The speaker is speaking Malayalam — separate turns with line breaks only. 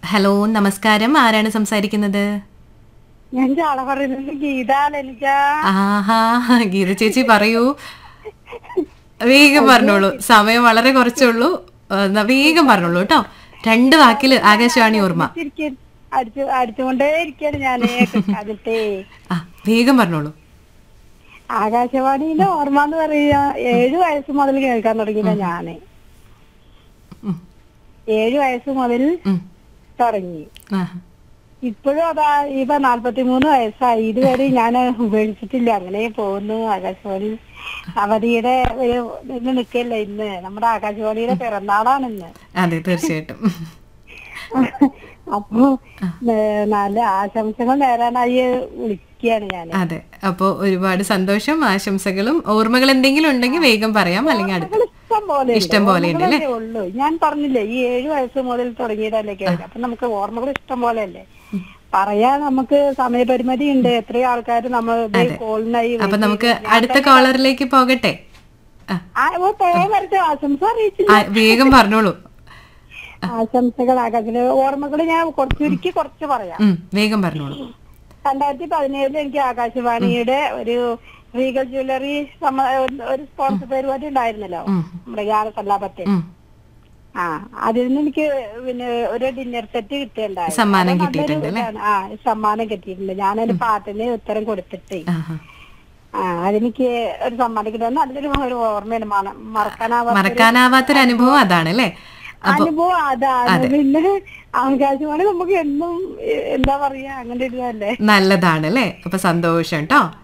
ഹലോ നമസ്കാരം ആരാണ് സംസാരിക്കുന്നത്
ഞാൻ ചാളപറയുന്നത് ഗീതാൽ എനിക്ക്
ആഹാ ഗീത ചേച്ചി പറയൂ വേഗം പറഞ്ഞോളൂ സമയം വളരെ കുറച്ചുള്ളൂ എന്നാ വേഗം പറഞ്ഞോളൂ കേട്ടോ രണ്ട് വാക്കില് ആകാശവാണി ഓർമ്മ
അടിച്ചു അടിച്ചുകൊണ്ടേ ഇരിക്കാണ് ഞാന് അതിട്ടേ
ആ വേഗം പറഞ്ഞോളൂ
ആകാശവാണിയിലെ ഓർമ്മ എന്ന് പറയുക ഏഴു വയസ്സ് മുതൽ കേൾക്കാൻ തുടങ്ങിയതാ ഞാന്
ഉം,
ഏഴു വയസ്സ് മുതൽ
ഉം,
തുടങ്ങി
ആഹാ.
ഇപ്പോഴും അതാ ഇപ്പൊ നാല്പത്തിമൂന്ന് വയസ്സായി ഇതുവരെ ഞാൻ ഉപേക്ഷിച്ചിട്ടില്ല അങ്ങനെ പോകുന്നു ആകാശവാണി അവധിയുടെ ഒരു ഇത് നിൽക്കല്ല ഇന്ന് നമ്മുടെ ആകാശവാണിയുടെ പിറന്നാളാണ് ഇന്ന്
അതെ തീർച്ചയായിട്ടും
അപ്പൊ ഏ, നല്ല ആശംസകൾ നേരാനായി വിളിക്കുകയാണ് ഞാൻ
അതെ അപ്പോ ഒരുപാട് സന്തോഷം ആശംസകളും ഓർമ്മകൾ എന്തെങ്കിലും ഉണ്ടെങ്കിൽ വേഗം പറയാം അല്ലെങ്കിൽ അടുത്ത
ഇഷ്ടം പോലെ
ഇഷ്ടം പോലെ ഉണ്ട് അല്ലേ?
ഉള്ളൂ ഞാൻ പറഞ്ഞില്ലേ ഈ ഏഴു വയസ്സ് മുതൽ തുടങ്ങിയതല്ലേ കേൾക്കാം അപ്പൊ നമുക്ക് ഓർമ്മകൾ ഇഷ്ടം പോലെ അല്ലേ പറയാൻ നമുക്ക് സമയപരിമിതി ഉണ്ട് എത്രയോ ആൾക്കാർ നമ്മൾ കോളിനായി
അപ്പൊ നമുക്ക് അടുത്ത കോളറിലേക്ക് പോകട്ടെ ആ,
ആ, ഓ, പോകാൻ വരട്ടെ ആശംസ അറിയിച്ചില്ല
ആ, വേഗം പറഞ്ഞോളൂ
ആശംസകൾ ആകാശിന് ഓർമ്മകൾ ഞാൻ കുറച്ച് ചുരുക്കി കുറച്ച് പറയാം
ഉം, വേഗം പറഞ്ഞോളൂ
രണ്ടായിരത്തി പതിനേഴിൽ എനിക്ക് ആകാശവാണിയുടെ ഒരു റീഗൽ ജ്വല്ലറി സമ- ഒരു സ്പോൺസർ പരിപാടി ഉണ്ടായിരുന്നല്ലോ
ഉം.
നമ്മുടെ യാനസല്ലാപത്തെ
ഉം,
ആ അതിൽ നിന്ന് എനിക്ക് പിന്നെ ഒരു ഡിന്നർ സെറ്റ് കിട്ടിയിട്ടുണ്ടായിരുന്നു
സമ്മാനം
അത് നല്ലൊരു
കിട്ടിയിട്ടുണ്ട് അല്ലേ?
ഇതാണ്. ആ സമ്മാനം കിട്ടിയിട്ടുണ്ട് ഞാനൊരു പാട്ടിന് ഉത്തരം കൊടുത്തിട്ടേ
ആഹാ.
ആ അതെനിക്ക് ഒരു സമ്മാനം കിട്ടുന്നത് നല്ലൊരു ഒരു ഓർമ്മയാണ് മറ- മറക്കാനാവാത്ത
മറക്കാനാവാത്തൊരു അനുഭവം അതാണ് അല്ലേ അപ്പൊ
അനുഭവം അതാണ് പിന്നെ ആകാശവാണി നമുക്ക് എന്നും എ, എന്താ പറയാ അങ്ങനെ ഒരു ഇതല്ലേ
നല്ലതാണ് അല്ലേ അപ്പൊ സന്തോഷം കേട്ടോ